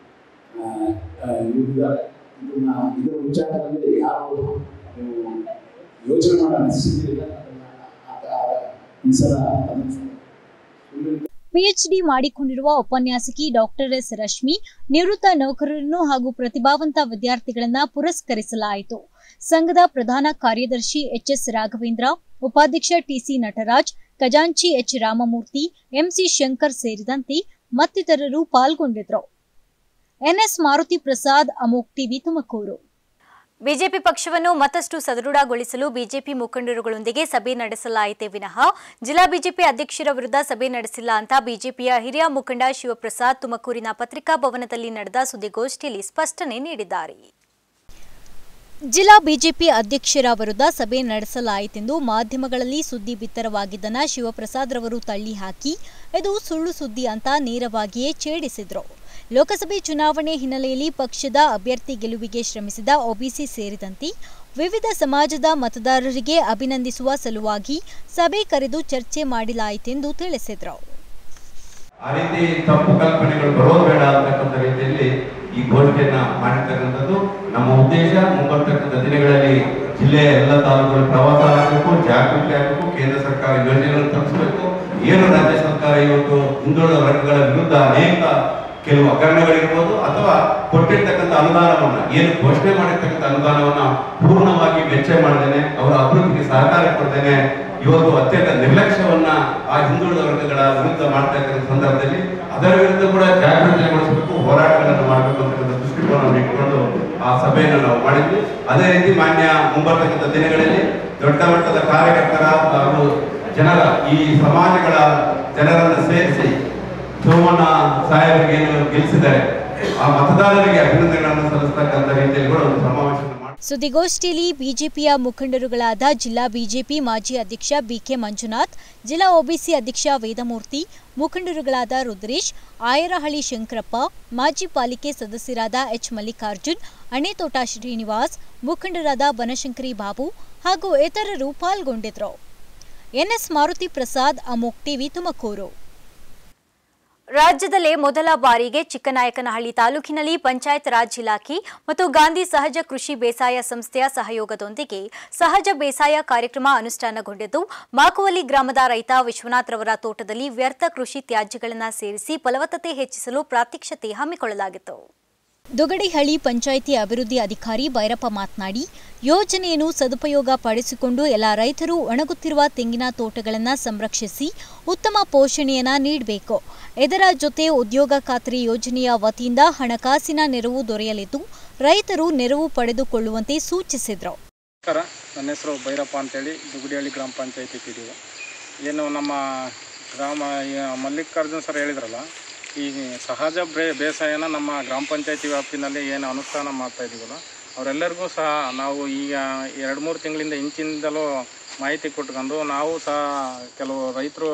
ಇದ್ದಾರೆ ಇದನ್ನ ಇದರ ವಿಚಾರದಲ್ಲಿ ಯಾರು ನೀವು ಯೋಚನೆ ಮಾಡೋ ಅನಿಸಿಕೆ ಇಲ್ಲ ಅದನ್ನ ಆ- ಆ- ಈ ಸಲ ಅದನ್ನ ಸುಮ್ಮನೆ ಪಿಎಚ್ಡಿ ಮಾಡಿಕೊಂಡಿರುವ ಉಪನ್ಯಾಸಕಿ ಡಾಕ್ಟರ್ ಎಸ್ ರಶ್ಮಿ ನಿವೃತ್ತ ನೌಕರರನ್ನು ಹಾಗೂ ಪ್ರತಿಭಾವಂತ ವಿದ್ಯಾರ್ಥಿಗಳನ್ನ ಪುರಸ್ಕರಿಸಲಾಯಿತು ಸಂಘದ ಪ್ರಧಾನ ಕಾರ್ಯದರ್ಶಿ ಎಚ್ಎಸ್ ರಾಘವೇಂದ್ರ ಉಪಾಧ್ಯಕ್ಷ ಟಿಸಿ ನಟರಾಜ್ ಖಜಾಂಚಿ ಎಚ್ ರಾಮಮೂರ್ತಿ ಎಂಸಿ ಶಂಕರ್ ಸೇರಿದಂತೆ ಮತ್ತಿತರರು ಪಾಲ್ಗೊಂಡಿದ್ರು ಎನ್ಎಸ್ ಮಾರುತಿ ಪ್ರಸಾದ್ ಅಮೋಕ್ ಟಿವಿ ತುಮಕೂರು ಬಿಜೆಪಿ ಪಕ್ಷವನ್ನು ಮತ್ತಷ್ಟು ಸದೃಢಗೊಳಿಸಲು ಬಿಜೆಪಿ ಮುಖಂಡರುಗಳೊಂದಿಗೆ ಸಭೆ ನಡೆಸಲಾಯಿತೇ ವಿನಃ ಜಿಲ್ಲಾ ಬಿಜೆಪಿ ಅಧ್ಯಕ್ಷರ ವಿರುದ್ಧ ಸಭೆ ನಡೆಸಿಲ್ಲ ಅಂತ ಬಿಜೆಪಿಯ ಹಿರಿಯ ಮುಖಂಡ ಶಿವಪ್ರಸಾದ್ ತುಮಕೂರಿನ ಪತ್ರಿಕಾ ಭವನದಲ್ಲಿ ನಡೆದ ಸುದ್ದಿಗೋಷ್ಠಿಯಲ್ಲಿ ಸ್ಪಷ್ಟನೆ ನೀಡಿದ್ದಾರೆ ಜಿಲ್ಲಾ ಬಿಜೆಪಿ ಅಧ್ಯಕ್ಷರ ವಿರುದ್ಧ ಸಭೆ ನಡೆಸಲಾಯಿತೆಂದು ಮಾಧ್ಯಮಗಳಲ್ಲಿ ಸುದ್ದಿ ಬಿತ್ತರವಾಗಿದ್ದನ್ನ ಶಿವಪ್ರಸಾದ್ ರವರು ತಳ್ಳಿ ಹಾಕಿ ಇದು ಸುಳ್ಳು ಸುದ್ದಿ ಅಂತ ನೇರವಾಗಿಯೇ ಛೇಡಿಸಿದ್ರು ಲೋಕಸಭೆ ಚುನಾವಣೆ ಹಿನ್ನೆಲೆಯಲ್ಲಿ ಪಕ್ಷದ ಅಭ್ಯರ್ಥಿ ಗೆಲುವಿಗೆ ಶ್ರಮಿಸಿದ ಒಬಿಸಿ ಸೇರಿದಂತೆ ವಿವಿಧ ಸಮಾಜದ ಮತದಾರರಿಗೆ ಅಭಿನಂದಿಸುವ ಸಲುವಾಗಿ ಸಭೆ ಕರೆದು ಚರ್ಚೆ ಮಾಡಲಾಯಿತೆಂದು ತಿಳಿಸಿದರು ಆ ರೀತಿ ತಪ್ಪು ಕಲ್ಪನೆಗಳು ಬರೋದು ಬೇಡ ಅಂತಕ್ಕಂಥ ರೀತಿಯಲ್ಲಿ ಈ ಘೋಷಣೆಯನ್ನ ಮಾಡಿರ್ತಕ್ಕಂಥದ್ದು ನಮ್ಮ ಉದ್ದೇಶ ಮುಂಬರ್ತಕ್ಕಂಥ ದಿನಗಳಲ್ಲಿ ಜಿಲ್ಲೆಯ ಎಲ್ಲ ತಾಲೂಕುಗಳ ಪ್ರವಾಸ ಆಗಬೇಕು ಜಾಗೃತಿ ಆಗಬೇಕು ಕೇಂದ್ರ ಸರ್ಕಾರ ಯೋಜನೆಗಳನ್ನು ತಲುಪಿಸಬೇಕು ಏನು ರಾಜ್ಯ ಸರ್ಕಾರ ಇವತ್ತು ಹಿಂದುಳಿದ ವರ್ಗಗಳ ವಿರುದ್ಧ ಅನೇಕ ಕೆಲವು ಹಗರಣಗಳಿರ್ಬೋದು ಅಥವಾ ಕೊಟ್ಟಿರ್ತಕ್ಕಂಥ ಅನುದಾನವನ್ನ ಏನು ಘೋಷಣೆ ಮಾಡಿರ್ತಕ್ಕಂಥ ಅನುದಾನವನ್ನ ಪೂರ್ಣವಾಗಿ ವೆಚ್ಚ ಮಾಡದೇನೆ ಅವರ ಅಭಿವೃದ್ಧಿಗೆ ಸಹಕಾರ ಕೊಡ್ದೇನೆ ಇವತ್ತು ಅತ್ಯಂತ ನಿರ್ಲಕ್ಷ್ಯವನ್ನ ಆ ಹಿಂದುಳಿದ ವರ್ಗಗಳ ವಿರುದ್ಧ ಮಾಡ್ತಾ ಇರ್ತಕ್ಕಂಥ ಸಂದರ್ಭದಲ್ಲಿ ಅದರ ವಿರುದ್ಧ ಕೂಡ ಜಾಗೃತಿಗೊಳಿಸಬೇಕು ಹೋರಾಟಗಳನ್ನು ಮಾಡಬೇಕು ಅಂತಕ್ಕಂಥ ದೃಷ್ಟಿಕೋನವನ್ನು ಇಟ್ಕೊಂಡು ಆ ಸಭೆಯನ್ನು ನಾವು ಮಾಡಿದ್ವಿ ಅದೇ ರೀತಿ ಮಾನ್ಯ ಮುಂಬರ್ತಕ್ಕಂಥ ದಿನಗಳಲ್ಲಿ ದೊಡ್ಡ ಮಟ್ಟದ ಕಾರ್ಯಕರ್ತರ ಹಾಗೂ ಜನರ ಈ ಸಮಾಜಗಳ ಜನರನ್ನು ಸೇರಿಸಿ ಸೋಮಣ್ಣ ಸಾಹೇಬರಿಗೆ ಏನು ಗೆಲ್ಲಿಸಿದ್ದಾರೆ ಆ ಮತದಾರರಿಗೆ ಅಭಿನಂದನೆಗಳನ್ನು ಸಲ್ಲಿಸ್ತಕ್ಕಂಥ ರೀತಿಯಲ್ಲಿ ಕೂಡ ಒಂದು ಸಮಾವೇಶವನ್ನು ಮಾಡಿ ಸುದ್ದಿಗೋಷ್ಠಿಯಲ್ಲಿ ಬಿಜೆಪಿಯ ಮುಖಂಡರುಗಳಾದ ಜಿಲ್ಲಾ ಬಿಜೆಪಿ ಮಾಜಿ ಅಧ್ಯಕ್ಷ ಬಿಕೆ ಮಂಜುನಾಥ್ ಜಿಲ್ಲಾ ಒಬಿಸಿ ಅಧ್ಯಕ್ಷ ವೇದಮೂರ್ತಿ ಮುಖಂಡರುಗಳಾದ ರುದ್ರೇಶ್ ಆಯರಹಳ್ಳಿ ಶಂಕರಪ್ಪ ಮಾಜಿ ಪಾಲಿಕೆ ಸದಸ್ಯರಾದ ಎಚ್ ಮಲ್ಲಿಕಾರ್ಜುನ್ ಅಣೆತೋಟ ಶ್ರೀನಿವಾಸ್ ಮುಖಂಡರಾದ ಬನಶಂಕರಿ ಬಾಬು ಹಾಗೂ ಇತರರು ಪಾಲ್ಗೊಂಡಿದ್ರು ಎನ್ಎಸ್ ಮಾರುತಿ ಪ್ರಸಾದ್ ಅಮೋಕ್ ಟಿವಿ ತುಮಕೂರು ರಾಜ್ಯದಲ್ಲೇ ಮೊದಲ ಬಾರಿಗೆ ಚಿಕ್ಕನಾಯಕನಹಳ್ಳಿ ತಾಲೂಕಿನಲ್ಲಿ ಪಂಚಾಯತ್ ರಾಜ್ ಇಲಾಖೆ ಮತ್ತು ಗಾಂಧಿ ಸಹಜ ಕೃಷಿ ಬೇಸಾಯ ಸಂಸ್ಥೆಯ ಸಹಯೋಗದೊಂದಿಗೆ ಸಹಜ ಬೇಸಾಯ ಕಾರ್ಯಕ್ರಮ ಅನುಷ್ಠಾನಗೊಂಡಿದ್ದು ಮಾಕುವಲಿ ಗ್ರಾಮದ ರೈತ ವಿಶ್ವನಾಥ್ ರವರ ತೋಟದಲ್ಲಿ ವ್ಯರ್ಥ ಕೃಷಿ ತ್ಯಾಜ್ಯಗಳನ್ನು ಸೇರಿಸಿ ಫಲವತ್ತತೆ ಹೆಚ್ಚಿಸಲು ಪ್ರಾತ್ಯಕ್ಷತೆ ಹಮ್ಮಿಕೊಳ್ಳಲಾಗಿತ್ತು ದೊಗಡಿಹಳ್ಳಿ ಪಂಚಾಯಿತಿ ಅಭಿವೃದ್ಧಿ ಅಧಿಕಾರಿ ಭೈರಪ್ಪ ಮಾತನಾಡಿ ಯೋಜನೆಯನ್ನು ಸದುಪಯೋಗ ಪಡಿಸಿಕೊಂಡು ಎಲ್ಲ ರೈತರು ಒಣಗುತ್ತಿರುವ ತೆಂಗಿನ ತೋಟಗಳನ್ನು ಸಂರಕ್ಷಿಸಿ ಉತ್ತಮ ಪೋಷಣೆಯನ್ನ ನೀಡಬೇಕು ಇದರ ಜೊತೆ ಉದ್ಯೋಗ ಖಾತ್ರಿ ಯೋಜನೆಯ ವತಿಯಿಂದ ಹಣಕಾಸಿನ ನೆರವು ದೊರೆಯಲಿದ್ದು ರೈತರು ನೆರವು ಪಡೆದುಕೊಳ್ಳುವಂತೆ ಸೂಚಿಸಿದರು ನಮಸ್ಕಾರ ನನ್ನ ಹೆಸರು ಭೈರಪ್ಪ ಅಂತೇಳಿ ದುಗುಡಿಹಳ್ಳಿ ಗ್ರಾಮ ಪಂಚಾಯತಿ ಪಿ ಡಿ ಏನು ನಮ್ಮ ಗ್ರಾಮ ಈ ಮಲ್ಲಿಕಾರ್ಜುನ್ ಸರ್ ಹೇಳಿದ್ರಲ್ಲ ಈ ಸಹಜ ಬೇ ಬೇಸಾಯನ ನಮ್ಮ ಗ್ರಾಮ ಪಂಚಾಯತಿ ವ್ಯಾಪ್ತಿನಲ್ಲಿ ಏನು ಅನುಷ್ಠಾನ ಮಾಡ್ತಾ ಇದ್ದೀವಲ್ಲ ಅವರೆಲ್ಲರಿಗೂ ಸಹ ನಾವು ಈಗ ಎರಡು ಮೂರು ತಿಂಗಳಿಂದ ಇಂಚಿಂದಲೂ ಮಾಹಿತಿ ಕೊಟ್ಕೊಂಡು ನಾವು ಸಹ ಕೆಲವು ರೈತರು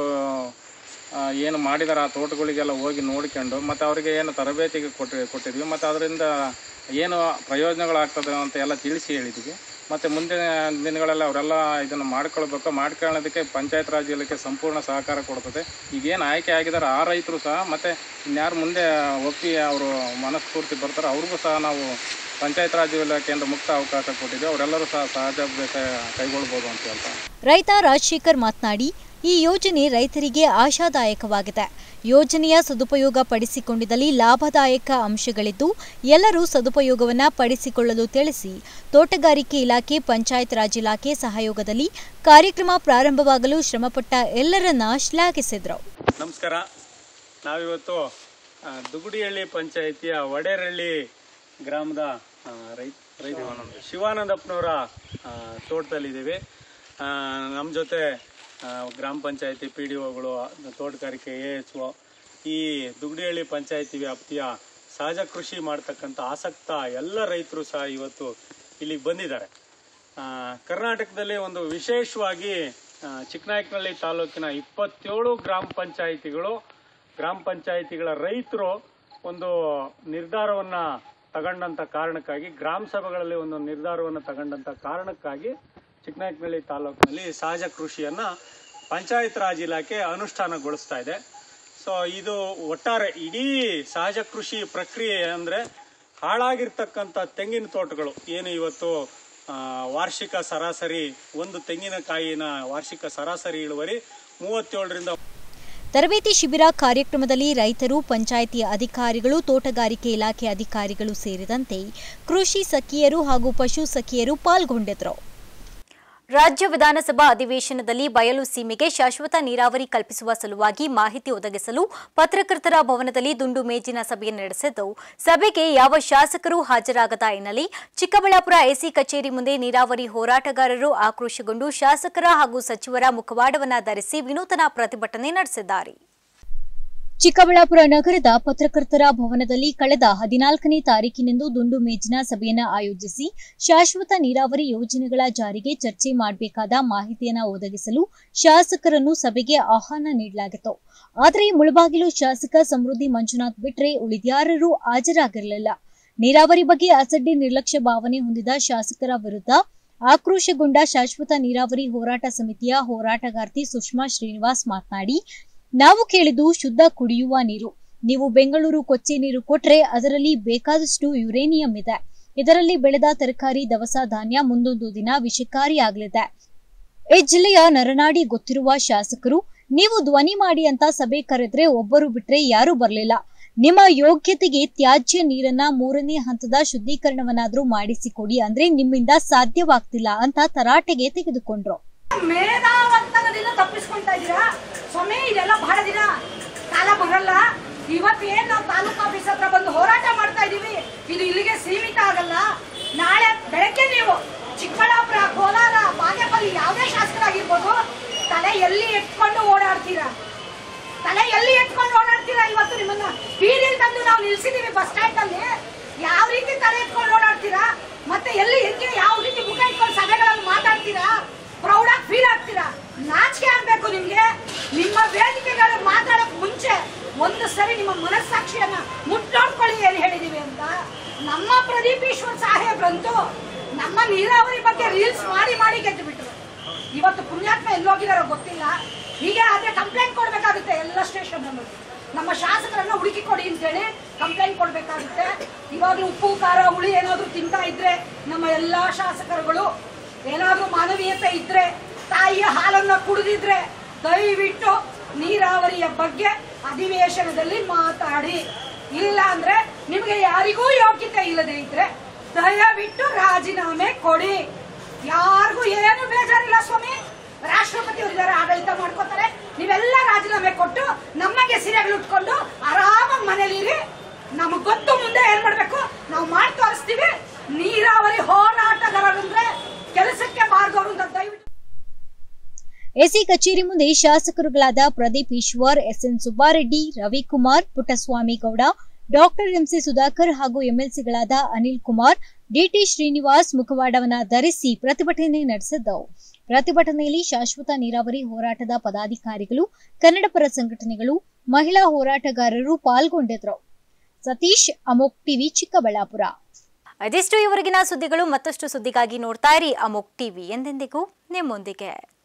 ಆ, ಏನು ಮಾಡಿದಾರೆ ಆ ತೋಟಗಳಿಗೆಲ್ಲ ಹೋಗಿ ನೋಡ್ಕೊಂಡು ಮತ್ತು ಅವರಿಗೆ ಏನು ತರಬೇತಿಗೆ ಕೊಟ್ಟು ಕೊಟ್ಟಿದ್ವಿ ಮತ್ತು ಅದರಿಂದ ಏನು ಪ್ರಯೋಜನಗಳಾಗ್ತದೆ ಅಂತ ಎಲ್ಲ ತಿಳಿಸಿ ಹೇಳಿದ್ವಿ ಮತ್ತು ಮುಂದಿನ ದಿನಗಳಲ್ಲಿ ಅವರೆಲ್ಲ ಇದನ್ನು ಮಾಡ್ಕೊಳ್ಬೇಕು ಮಾಡ್ಕೊಳ್ಳೋದಕ್ಕೆ ಪಂಚಾಯತ್ ರಾಜ್ ಇಲಾಖೆ ಸಂಪೂರ್ಣ ಸಹಕಾರ ಕೊಡ್ತದೆ ಈಗೇನು ಆಯ್ಕೆ ಆಗಿದ್ದಾರೆ ಆ ರೈತರು ಸಹ ಮತ್ತು ಇನ್ಯಾರು ಮುಂದೆ ಒಪ್ಪಿ ಅವರು ಮನಸ್ಫೂರ್ತಿ ಬರ್ತಾರೆ ಅವ್ರಿಗೂ ಸಹ ನಾವು ಪಂಚಾಯತ್ ರಾಜ್ ಇಲಾಖೆಯಿಂದ ಮುಕ್ತ ಅವಕಾಶ ಕೊಟ್ಟಿದ್ವಿ ಅವರೆಲ್ಲರೂ ಸಹ ಸಹಜ ಬೇಸಾಯ ಕೈಗೊಳ್ಬೋದು ಅಂತ ಹೇಳ್ತಾ ರೈತ ರಾಜಶೇಖರ್ ಮಾತನಾಡಿ ಈ ಯೋಜನೆ ರೈತರಿಗೆ ಆಶಾದಾಯಕವಾಗಿದೆ ಯೋಜನೆಯ ಸದುಪಯೋಗ ಪಡಿಸಿಕೊಂಡಿದ್ದಲ್ಲಿ ಲಾಭದಾಯಕ ಅಂಶಗಳಿದ್ದು ಎಲ್ಲರೂ ಸದುಪಯೋಗವನ್ನ ಪಡಿಸಿಕೊಳ್ಳಲು ತಿಳಿಸಿ ತೋಟಗಾರಿಕೆ ಇಲಾಖೆ ಪಂಚಾಯತ್ ರಾಜ್ ಇಲಾಖೆ ಸಹಯೋಗದಲ್ಲಿ ಕಾರ್ಯಕ್ರಮ ಪ್ರಾರಂಭವಾಗಲು ಶ್ರಮಪಟ್ಟ ಎಲ್ಲರನ್ನ ಶ್ಲಾಘಿಸಿದರು ನಮಸ್ಕಾರ ನಾವಿವತ್ತು ಆ, ದುಗುಡಿಹಳ್ಳಿ ಪಂಚಾಯಿತಿಯ ವಡೇರಹಳ್ಳಿ ಗ್ರಾಮದ ಆ, ರೈತ ರೈತ ಶಿವಾನಂದಪ್ಪನವರ ಆ, ತೋಟದಲ್ಲಿದ್ದೀವಿ ನಮ್ಮ ಜೊತೆ ಆ, ಗ್ರಾಮ ಪಂಚಾಯತಿ ಪಿ ಡಿ ಒಗಳು ತೋಟಗಾರಿಕೆ ಎ ಎಚ್ ಒ ಈ ದುಗುಡಿಹಳ್ಳಿ ಪಂಚಾಯತಿ ವ್ಯಾಪ್ತಿಯ ಸಹಜ ಕೃಷಿ ಮಾಡ್ತಕ್ಕಂಥ ಆಸಕ್ತ ಎಲ್ಲ ರೈತರು ಸಹ ಇವತ್ತು ಇಲ್ಲಿಗೆ ಬಂದಿದ್ದಾರೆ ಆ, ಕರ್ನಾಟಕದಲ್ಲಿ ಒಂದು ವಿಶೇಷವಾಗಿ ಆ, ಚಿಕ್ಕನಾಯಕನಹಳ್ಳಿ ತಾಲೂಕಿನ ಇಪ್ಪತ್ತೇಳು ಗ್ರಾಮ ಪಂಚಾಯಿತಿಗಳು ಗ್ರಾಮ ಪಂಚಾಯಿತಿಗಳ ರೈತರು ಒಂದು ನಿರ್ಧಾರವನ್ನ ತಗೊಂಡಂತ ಕಾರಣಕ್ಕಾಗಿ ಗ್ರಾಮ ಸಭೆಗಳಲ್ಲಿ ಒಂದು ನಿರ್ಧಾರವನ್ನು ತಗೊಂಡಂತ ಕಾರಣಕ್ಕಾಗಿ ಚಿಕ್ಕನಾಯಕನಹಳ್ಳಿ ತಾಲೂಕಿನಲ್ಲಿ ಸಹಜ ಕೃಷಿಯನ್ನ ಪಂಚಾಯತ್ ರಾಜ್ ಇಲಾಖೆ ಅನುಷ್ಠಾನಗೊಳಿಸ್ತಾ ಇದೆ ಸೊ ಇದು ಒಟ್ಟಾರೆ ಇಡೀ ಸಹಜ ಕೃಷಿ ಪ್ರಕ್ರಿಯೆ ಅಂದ್ರೆ ಹಾಳಾಗಿರ್ತಕ್ಕಂಥ ತೆಂಗಿನ ತೋಟಗಳು ಏನು ಇವತ್ತು ಆ, ವಾರ್ಷಿಕ ಸರಾಸರಿ ಒಂದು ತೆಂಗಿನಕಾಯಿನ ವಾರ್ಷಿಕ ಸರಾಸರಿ ಇಳುವರಿ ಮೂವತ್ತೇಳರಿಂದ ತರಬೇತಿ ಶಿಬಿರ ಕಾರ್ಯಕ್ರಮದಲ್ಲಿ ರೈತರು ಪಂಚಾಯಿತಿ ಅಧಿಕಾರಿಗಳು ತೋಟಗಾರಿಕೆ ಇಲಾಖೆ ಅಧಿಕಾರಿಗಳು ಸೇರಿದಂತೆ ಕೃಷಿ ಸಖಿಯರು ಹಾಗೂ ಪಶು ಸಖಿಯರು ಪಾಲ್ಗೊಂಡಿದ್ದರು ರಾಜ್ಯ ವಿಧಾನಸಭಾ ಅಧಿವೇಶನದಲ್ಲಿ ಬಯಲು ಸೀಮೆಗೆ ಶಾಶ್ವತ ನೀರಾವರಿ ಕಲ್ಪಿಸುವ ಸಲುವಾಗಿ ಮಾಹಿತಿ ಒದಗಿಸಲು ಪತ್ರಕರ್ತರ ಭವನದಲ್ಲಿ ದುಂಡು ಮೇಜಿನ ಸಭೆ ನಡೆಸಿದ್ದು ಸಭೆಗೆ ಯಾವ ಶಾಸಕರು ಹಾಜರಾಗದ ಹಿನ್ನೆಲೆ ಚಿಕ್ಕಬಳ್ಳಾಪುರ ಎಸಿ ಕಚೇರಿ ಮುಂದೆ ನೀರಾವರಿ ಹೋರಾಟಗಾರರು ಆಕ್ರೋಶಗೊಂಡು ಶಾಸಕರ ಹಾಗೂ ಸಚಿವರ ಮುಖವಾಡವನ್ನ ಧರಿಸಿ ವಿನೂತನ ಪ್ರತಿಭಟನೆ ನಡೆಸಿದ್ದಾರೆ ಚಿಕ್ಕಬಳ್ಳಾಪುರ ನಗರದ ಪತ್ರಕರ್ತರ ಭವನದಲ್ಲಿ ಕಳೆದ ಹದಿನಾಲ್ಕನೇ ತಾರೀಕಿನಂದು ದುಂಡು ಮೇಜಿನ ಸಭೆಯನ್ನ ಆಯೋಜಿಸಿ ಶಾಶ್ವತ ನೀರಾವರಿ ಯೋಜನೆಗಳ ಜಾರಿಗೆ ಚರ್ಚೆ ಮಾಡಬೇಕಾದ ಮಾಹಿತಿಯನ್ನ ಒದಗಿಸಲು ಶಾಸಕರನ್ನು ಸಭೆಗೆ ಆಹ್ವಾನ ನೀಡಲಾಗಿತ್ತು ಆದರೆ ಮುಳಬಾಗಿಲು ಶಾಸಕ ಸಮೃದ್ಧಿ ಮಂಜುನಾಥ್ ಬಿಟ್ರೆ ಉಳಿದ್ಯಾರರೂ ಹಾಜರಾಗಿರಲಿಲ್ಲ ನೀರಾವರಿ ಬಗ್ಗೆ ಅಸಡ್ಡೆ ನಿರ್ಲಕ್ಷ್ಯ ಭಾವನೆ ಹೊಂದಿದ ಶಾಸಕರ ವಿರುದ್ಧ ಆಕ್ರೋಶಗೊಂಡ ಶಾಶ್ವತ ನೀರಾವರಿ ಹೋರಾಟ ಸಮಿತಿಯ ಹೋರಾಟಗಾರ್ತಿ ಸುಷ್ಮಾ ಶ್ರೀನಿವಾಸ್ ಮಾತನಾಡಿ ನಾವು ಕೇಳಿದ್ದು ಶುದ್ಧ ಕುಡಿಯುವ ನೀರು ನೀವು ಬೆಂಗಳೂರು ಕೊಚ್ಚೆ ನೀರು ಕೊಟ್ರೆ ಅದರಲ್ಲಿ ಬೇಕಾದಷ್ಟು ಯುರೇನಿಯಂ ಇದೆ ಇದರಲ್ಲಿ ಬೆಳೆದ ತರಕಾರಿ ದವಸ ಧಾನ್ಯ ಮುಂದೊಂದು ದಿನ ವಿಷಕಾರಿಯಾಗಲಿದೆ ಈ ಜಿಲ್ಲೆಯ ನರನಾಡಿ ಗೊತ್ತಿರುವ ಶಾಸಕರು ನೀವು ಧ್ವನಿ ಮಾಡಿ ಅಂತ ಸಭೆ ಕರೆದ್ರೆ ಒಬ್ಬರು ಬಿಟ್ರೆ ಯಾರೂ ಬರಲಿಲ್ಲ ನಿಮ್ಮ ಯೋಗ್ಯತೆಗೆ ತ್ಯಾಜ್ಯ ನೀರನ್ನ ಮೂರನೇ ಹಂತದ ಶುದ್ಧೀಕರಣವನ್ನಾದ್ರೂ ಮಾಡಿಸಿಕೊಡಿ ಅಂದ್ರೆ ನಿಮ್ಮಿಂದ ಸಾಧ್ಯವಾಗ್ತಿಲ್ಲ ಅಂತ ತರಾಟೆಗೆ ತೆಗೆದುಕೊಂಡ್ರು ಮೇಧಾವಂತನದಿಂದ ತಪ್ಪಿಸ್ಕೊಂತಾ ಇದ್ದೀರಾ ಸ್ವಾಮಿ ಇದೆಲ್ಲ ಬಹಳ ದಿನ ಕಾಲ ಬರಲ್ಲ ಇವತ್ತೇನ್ ನಾವು ತಾಲೂಕು ಆಫೀಸ್ ಹತ್ರ ಬಂದು ಹೋರಾಟ ಮಾಡ್ತಾ ಇದೀವಿ ಇದು ಇಲ್ಲಿಗೆ ಸೀಮಿತ ಆಗಲ್ಲ ನಾಳೆ ಬೆಳಗ್ಗೆ ನೀವು ಚಿಕ್ಕಬಳ್ಳಾಪುರ ಕೋಲಾರ ಬಾಗೇಪಲ್ಲಿ ಯಾವುದೇ ಶಾಸಕರಾಗಿರ್ಬೋದು ತಲೆ ಎಲ್ಲಿ ಎತ್ಕೊಂಡು ಓಡಾಡ್ತೀರಾ ತಲೆ ಎಲ್ಲಿ ಎತ್ಕೊಂಡು ಓಡಾಡ್ತೀರಾ ಇವತ್ತು ನಿಮ್ಮನ್ನ ಬೀದಿಲ್ ತಂದು ನಾವು ನಿಲ್ಸಿದೀವಿ ಬಸ್ ಸ್ಟ್ಯಾಂಡ್ ಅಲ್ಲಿ ಯಾವ ರೀತಿ ತಲೆ ಎತ್ಕೊಂಡು ಓಡಾಡ್ತೀರಾ ಮತ್ತೆ ಎಲ್ಲಿ ಹೆಂಗೆ ಯಾವ ರೀತಿ ಮುಖ ಇಟ್ಕೊಂಡು ಸಭೆಗಳಲ್ಲಿ ಮಾತಾಡ್ತೀರಾ ಪ್ರೌಡ್ ಆಗಿ ಫೀಲ್ ಆಗ್ತೀರಾ ನಾಚಿಕೆ ಆಗ್ಬೇಕು ನಿಮ್ಗೆ ನಿಮ್ಮ ವೇದಿಕೆಗಳು ಮಾತಾಡಕ್ ಮುಂಚೆ ಒಂದು ಸರಿ ನಿಮ್ಮ ಮನಸ್ಸಾಕ್ಷಿಯನ್ನ ಮುಟ್ಟೋಡ್ಕೊಳ್ಳಿ ಏನ್ ಹೇಳಿದೀವಿ ಅಂತ ನಮ್ಮ ಪ್ರದೀಪ್ ಈಶ್ವರ್ ಸಾಹೇಬ್ರಂತೂ ನಮ್ಮ ನೀರಾವರಿ ಬಗ್ಗೆ ರೀಲ್ಸ್ ಮಾಡಿ ಮಾಡಿ ಗೆದ್ದು ಬಿಟ್ರು ಇವತ್ತು ಪುಣ್ಯಾತ್ಮ ಎಲ್ಲೋಗಿದಾರೋ ಗೊತ್ತಿಲ್ಲ ಹೀಗೆ ಆದ್ರೆ ಕಂಪ್ಲೇಂಟ್ ಕೊಡ್ಬೇಕಾಗುತ್ತೆ ಎಲ್ಲ ಸ್ಟೇಷನ್ ನಮ್ಮ ಶಾಸಕರನ್ನ ಹುಡುಕಿ ಕೊಡಿ ಅಂತೇಳಿ ಕಂಪ್ಲೇಂಟ್ ಕೊಡ್ಬೇಕಾಗುತ್ತೆ ಇವಾಗ್ಲೂ ಉಪ್ಪು ಖಾರ ಹುಳಿ ಏನಾದ್ರು ತಿಂತಾ ಇದ್ರೆ ನಮ್ಮ ಎಲ್ಲಾ ಶಾಸಕರುಗಳು ಏನಾದ್ರೂ ಮಾನವೀಯತೆ ಇದ್ರೆ ತಾಯಿಯ ಹಾಲನ್ನ ಕುಡಿದಿದ್ರೆ ದಯವಿಟ್ಟು ನೀರಾವರಿಯ ಬಗ್ಗೆ ಅಧಿವೇಶನದಲ್ಲಿ ಮಾತಾಡಿ ಇಲ್ಲ ಅಂದ್ರೆ ನಿಮಗೆ ಯಾರಿಗೂ ಯೋಗ್ಯತೆ ಇಲ್ಲದೆ ಇದ್ರೆ ದಯವಿಟ್ಟು ರಾಜೀನಾಮೆ ಕೊಡಿ ಯಾರಿಗೂ ಏನು ಬೇಜಾರಿಲ್ಲ ಸ್ವಾಮಿ ರಾಷ್ಟ್ರಪತಿ ಅವರಿದ್ದಾರೆ ಆಡಳಿತ ಮಾಡ್ಕೋತಾರೆ ನೀವೆಲ್ಲ ರಾಜೀನಾಮೆ ಕೊಟ್ಟು ನಮಗೆ ಸೀರೆಗಳು ಉಟ್ಕೊಂಡು ಆರಾಮಾಗಿ ಮನೇಲಿರಿ ನಮಗ್ ಗೊತ್ತು ಮುಂದೆ ಏನ್ ಮಾಡ್ಬೇಕು ನಾವು ಮಾಡಿ ತೋರಿಸ್ತೀವಿ ನೀರಾವರಿ ಹೋರಾಟಗಾರರಂದ್ರೆ ಕೆಲಸಕ್ಕೆ ಬಾರ್ದವರು ಅಂತ ದಯವಿಟ್ಟು ಎಸಿ ಕಚೇರಿ ಮುಂದೆ ಶಾಸಕರುಗಳಾದ Pradeep Eshwar SN Subbareddy Ravikumar Puttaswamy Gowda doctor MC Sudhakar ಹಾಗೂ ಎಂಎಲ್ಸಿಗಳಾದ ಅನಿಲ್ ಕುಮಾರ್ ಡಿಟಿ ಶ್ರೀನಿವಾಸ್ ಮುಖವಾಡವನ್ನ ಧರಿಸಿ ಪ್ರತಿಭಟನೆ ನಡೆಸಿದ್ದವು ಪ್ರತಿಭಟನೆಯಲ್ಲಿ ಶಾಶ್ವತ ನೀರಾವರಿ ಹೋರಾಟದ ಪದಾಧಿಕಾರಿಗಳು ಕನ್ನಡಪರ ಸಂಘಟನೆಗಳು ಮಹಿಳಾ ಹೋರಾಟಗಾರರು ಪಾಲ್ಗೊಂಡಿದ್ರು ಸತೀಶ್ ಅಮೋಕ್ ಟಿವಿ ಚಿಕ್ಕಬಳ್ಳಾಪುರ ಅದಿಷ್ಟು ಇವರೆಗಿನ ಸುದ್ದಿಗಳು ಮತ್ತಷ್ಟು ಸುದ್ದಿಗಾಗಿ ನೋಡ್ತಾ ಇರಿ ಅಮೋಕ್ ಟಿವಿ ಎಂದೆಂದಿಗೂ ನಿಮ್ಮೊಂದಿಗೆ